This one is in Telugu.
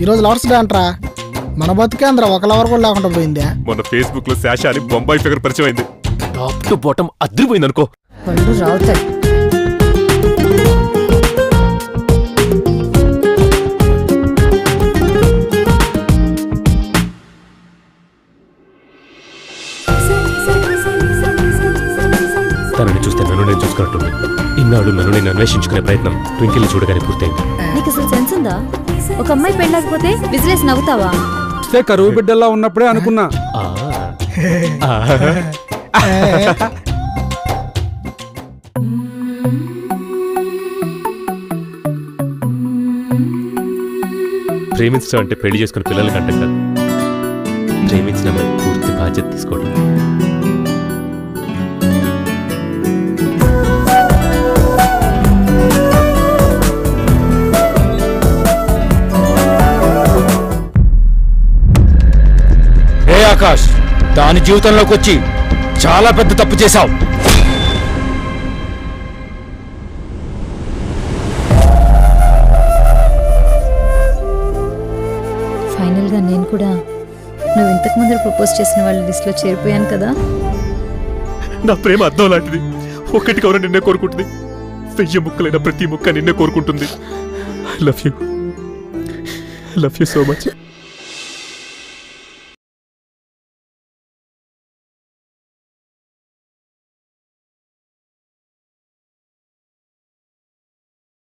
ఈరోజు లవర్స్ డే అంటరా మన బతికేంద్ర ఒక లవర్ కూడా లేకుండా పోయిందే మొన్న ఫేస్బుక్ లో శాష అని బొంబాయి ఫిగర్ పరిచయం అయింది టాప్ టు బాటం అదిరిపోయింది అనుకో పళ్ళు రావుతాయి తనని చూస్తే నన్ను నేను చూసుకున్నట్టుంది ఇన్నాళ్ళు నన్ను నేను అన్వేషించుకునే ప్రయత్నం ట్వింకిల్ చూడగానే పూర్తయింది నీకు అసలు సెన్స్ ఉందా ఒక అమ్మాయి పెళ్ళకపోతే విజిలేసి నవ్వుతావా చూస్తే కరువు బిడ్డల్లా ఉన్నప్పుడే అనుకున్నా ఆ. ఆ. ప్రేమించడం అంటే పెళ్లి చేసుకుని పిల్లలకి అంటాం కాదు ప్రేమించిన అమ్మాయి పూర్తి బాధ్యత తీసుకోవడం ఏ ఆకాష్ దాని జీవితంలోకి వచ్చి చాలా పెద్ద తప్పు చేశావు ఫైనల్గా నేను కూడా నువ్వు ఇంతకు ముందు ప్రపోజ్ చేసిన వాళ్ళ లిస్ట్లో చేరిపోయాను కదా నా ప్రేమ అర్థం లాంటిది ఒక్కటి కవర నిన్నే కోరుకుంటుంది వెయ్యి ముక్కలైన ప్రతి ముక్క నిన్నే కోరుకుంటుంది I love you I love you so much